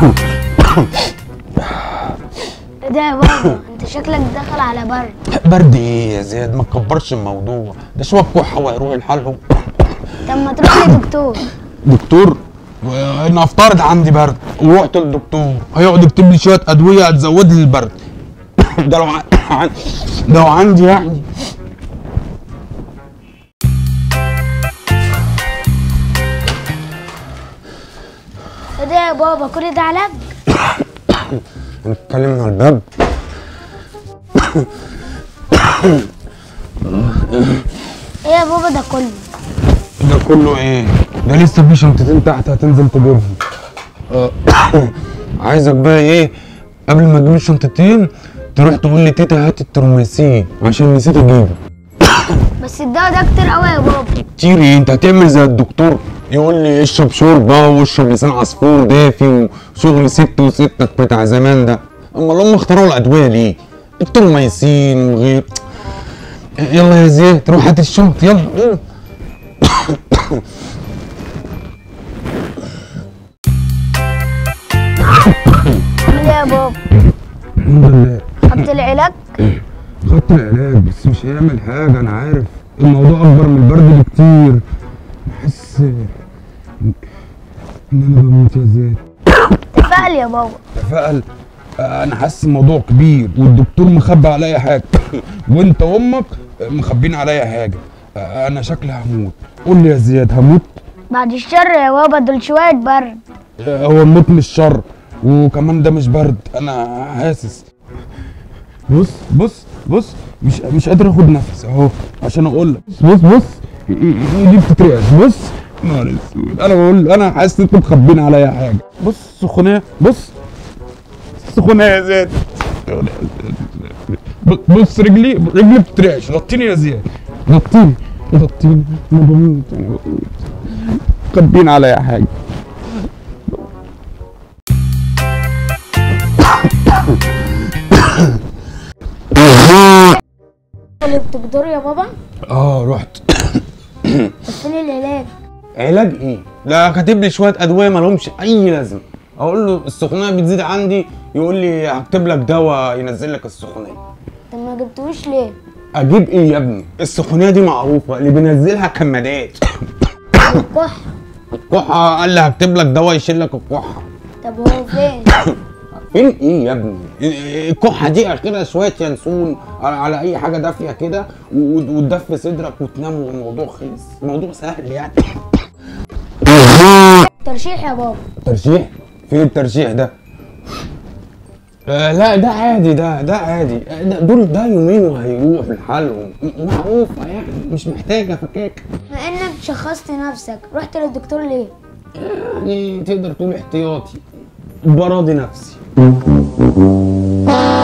ايه ده يا بابا انت شكلك داخل على برد برد ايه يا زياد ما تكبرش الموضوع ده شويه كحه وهيروح لحالهم طب ما تروح لدكتور دكتور انا افترض عندي برد ورحت للدكتور هيقعد يكتب لي شويه ادويه هتزود لي البرد ده لو ع- عن- لو عندي يعني ايه ده يا بابا كل ده علاج هنتكلم على الباب ايه يا بابا ده كله ده كله ايه ده لسه في شنطتين تحت هتنزل تجيبهم آه، عايزك بقى ايه قبل ما تجيب الشنطتين تروح تقول لي تيتا هات الترميسين عشان نسيت اجيبه بس الدواء ده كتير قوي يا بابا كتير ايه انت هتعمل زي الدكتور يقول لي اشرب شوربه واشرب لسان عصفور دافي وشغل ست وستك بتاع زمان ده اما هم اخترعوا الادويه ليه الترميسين وغير يلا يا زياد روح هات الشنط يلا قوم. عامل ايه يا بابا الحمد لله خدت العلاج خدت العلاج بس مش هيعمل حاجة أنا عارف الموضوع أكبر من البرد بكتير بحس إن أنا بموت يا زياد فقل يا بابا تفائل أنا حاسس الموضوع كبير والدكتور مخبي عليا حاجة وأنت وأمك مخبين عليا حاجة أنا شكلي هموت قول لي يا زياد هموت بعد الشر يا بابا دول شوية برد هو الموت مش شر وكمان ده مش برد أنا حاسس بص بص بص مش مش قادر اخد نفس اهو عشان اقول لك بص بص دي بتترعش بص نهار اسود انا بقول انا حاسس ان انتوا مخبين عليا حاجه بص سخونيه بص سخونيه يا زياد بص رجلي رجلي بتترعش غطيني يا زياد غطيني غطيني انا بموت انا بموت مخبين عليا حاجه اللي بتقدر يا بابا اه رحت بس فين العلاج علاج ايه؟ ده كاتب لي شويه ادويه ما لهمش اي لازمه اقول له السخونيه بتزيد عندي يقول لي هكتب لك دواء ينزل لك السخونيه طب ما جبتوش ليه اجيب ايه يا ابني السخونيه دي معروفه اللي بينزلها كمادات الكح الكحه قال لي هكتب لك دواء يشيل لك الكحه طب هو فين فين ايه يا ابني الكحه دي اخرها شويه ينسون على على اي حاجه دافيه كده و- وتدفي صدرك وتنام والموضوع خلص الموضوع سهل يعني ترشيح يا بابا ترشيح فين الترشيح ده آه لا ده عادي ده ده عادي آه، ده دول ده يومين وهيروح لحالهم م- معروفة يعني مش محتاجة فكاك بما انك شخصت نفسك رحت للدكتور ليه يعني تقدر تقول احتياطي براضي نفسي